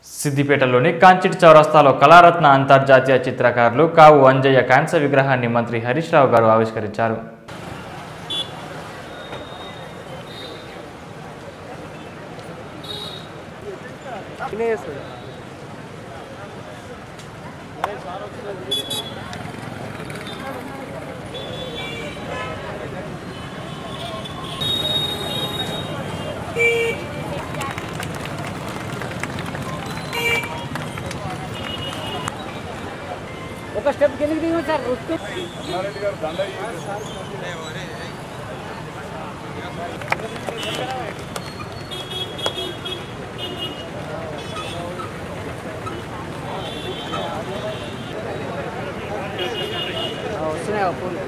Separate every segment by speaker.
Speaker 1: సిద్దిపేటలోని కాంచిట్ చౌరస్తాలో కళారత్న అంతర్జాతీయ చిత్రకారులు కావు అంజయ్య కాంస్య విగ్రహాన్ని మంత్రి హరీష్ రావు గారు ఆవిష్కరించారు
Speaker 2: ఒక స్టెప్ కిందకి దిగు సార్ రుస్తు వస్తున్నాయి ఆ పూలు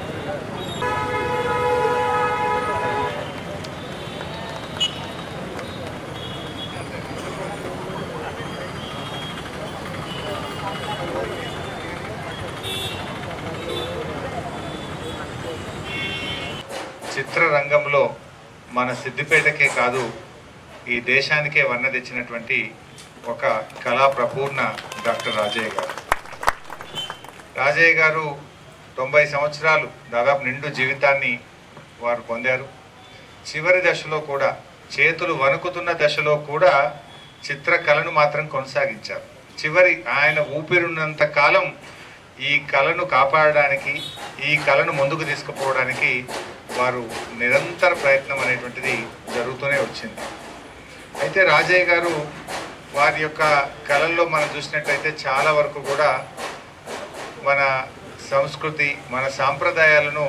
Speaker 3: చిత్రరంగంలో మన సిద్దిపేటకే కాదు ఈ దేశానికే వన్న తెచ్చినటువంటి ఒక కళా ప్రపూర్ణ డాక్టర్ రాజయ్య గారు రాజయ్య గారు తొంభై సంవత్సరాలు దాదాపు నిండు జీవితాన్ని వారు పొందారు చివరి దశలో కూడా చేతులు వణుకుతున్న దశలో కూడా చిత్రకళను మాత్రం కొనసాగించారు చివరి ఆయన ఊపిరున్నంత కాలం ఈ కళను కాపాడడానికి ఈ కళను ముందుకు తీసుకుపోవడానికి వారు నిరంతర ప్రయత్నం అనేటువంటిది జరుగుతూనే వచ్చింది అయితే రాజయ్య గారు వారి యొక్క కళల్లో మనం చూసినట్లయితే చాలా వరకు కూడా మన సంస్కృతి మన సాంప్రదాయాలను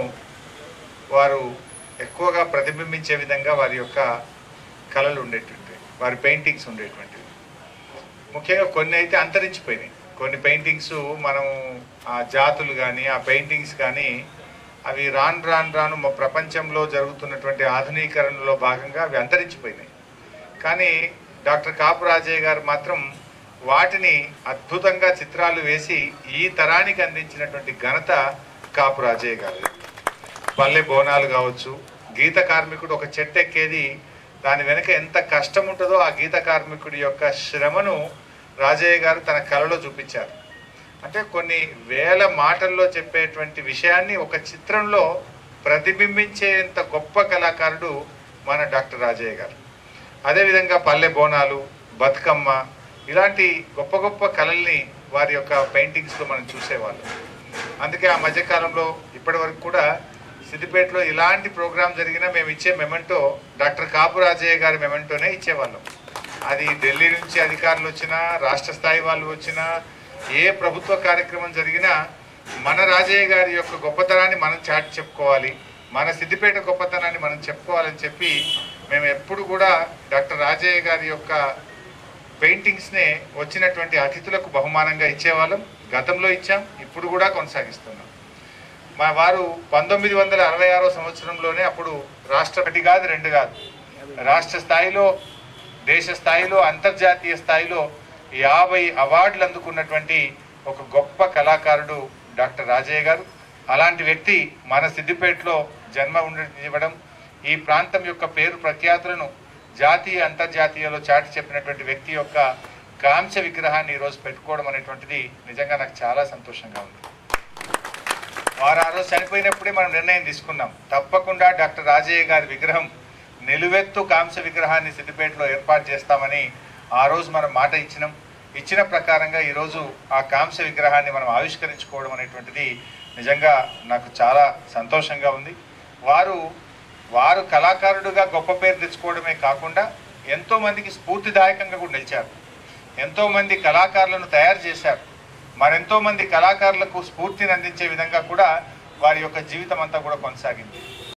Speaker 3: వారు ఎక్కువగా ప్రతిబింబించే విధంగా వారి యొక్క కళలు ఉండేటువంటివి వారి పెయింటింగ్స్ ఉండేటువంటివి ముఖ్యంగా కొన్ని అయితే అంతరించిపోయినాయి కొన్ని పెయింటింగ్స్ మనం ఆ జాతులు కానీ ఆ పెయింటింగ్స్ కానీ అవి రాను రాను రాను మా ప్రపంచంలో జరుగుతున్నటువంటి ఆధునీకరణలో భాగంగా అవి అంతరించిపోయినాయి కానీ డాక్టర్ కాపు రాజయ్య గారు మాత్రం వాటిని అద్భుతంగా చిత్రాలు వేసి ఈ తరానికి అందించినటువంటి ఘనత కాపు రాజయ్య గారు పల్లె బోనాలు కావచ్చు గీత కార్మికుడు ఒక చెట్టు ఎక్కేది దాని వెనుక ఎంత కష్టం ఉంటుందో ఆ గీత కార్మికుడి యొక్క శ్రమను రాజయ్య గారు తన కళలో చూపించారు అంటే కొన్ని వేల మాటల్లో చెప్పేటువంటి విషయాన్ని ఒక చిత్రంలో ప్రతిబింబించేంత గొప్ప కళాకారుడు మన డాక్టర్ రాజయ్య గారు అదేవిధంగా పల్లె బోనాలు బతుకమ్మ ఇలాంటి గొప్ప గొప్ప కళల్ని వారి యొక్క పెయింటింగ్స్లో మనం చూసేవాళ్ళం అందుకే ఆ మధ్యకాలంలో ఇప్పటి వరకు కూడా సిద్దిపేటలో ఇలాంటి ప్రోగ్రాం జరిగినా మేము ఇచ్చే మెమెంటో డాక్టర్ కాపు రాజయ్య గారి మెమెంటోనే ఇచ్చేవాళ్ళం అది ఢిల్లీ నుంచి అధికారులు వచ్చినా రాష్ట్ర స్థాయి వాళ్ళు వచ్చినా ఏ ప్రభుత్వ కార్యక్రమం జరిగినా మన రాజయ్య గారి యొక్క గొప్పతనాన్ని మనం చాటి చెప్పుకోవాలి మన సిద్దిపేట గొప్పతనాన్ని మనం చెప్పుకోవాలని చెప్పి మేము ఎప్పుడు కూడా డాక్టర్ రాజయ్య గారి యొక్క పెయింటింగ్స్నే వచ్చినటువంటి అతిథులకు బహుమానంగా ఇచ్చేవాళ్ళం గతంలో ఇచ్చాం ఇప్పుడు కూడా కొనసాగిస్తున్నాం మా వారు పంతొమ్మిది వందల అరవై ఆరో సంవత్సరంలోనే అప్పుడు రాష్ట్రపతి కాదు రెండు కాదు రాష్ట్ర స్థాయిలో దేశ స్థాయిలో అంతర్జాతీయ స్థాయిలో యాభై అవార్డులు అందుకున్నటువంటి ఒక గొప్ప కళాకారుడు డాక్టర్ రాజయ్య గారు అలాంటి వ్యక్తి మన సిద్దిపేటలో జన్మ ఉండనివ్వడం ఈ ప్రాంతం యొక్క పేరు ప్రఖ్యాతులను జాతీయ అంతర్జాతీయలో చాటి చెప్పినటువంటి వ్యక్తి యొక్క కాంస్య విగ్రహాన్ని ఈరోజు పెట్టుకోవడం అనేటువంటిది నిజంగా నాకు చాలా సంతోషంగా ఉంది వారు ఆ రోజు చనిపోయినప్పుడే మనం నిర్ణయం తీసుకున్నాం తప్పకుండా డాక్టర్ రాజయ్య గారి విగ్రహం నిలువెత్తు కాంస్య విగ్రహాన్ని సిద్దిపేటలో ఏర్పాటు చేస్తామని ఆ రోజు మనం మాట ఇచ్చినాం ఇచ్చిన ప్రకారంగా ఈరోజు ఆ కాంస్య విగ్రహాన్ని మనం ఆవిష్కరించుకోవడం అనేటువంటిది నిజంగా నాకు చాలా సంతోషంగా ఉంది వారు వారు కళాకారుడుగా గొప్ప పేరు తెచ్చుకోవడమే కాకుండా ఎంతో మందికి స్ఫూర్తిదాయకంగా కూడా నిలిచారు ఎంతో మంది కళాకారులను తయారు చేశారు మరెంతో మంది కళాకారులకు స్ఫూర్తిని అందించే విధంగా కూడా వారి యొక్క జీవితం అంతా కూడా కొనసాగింది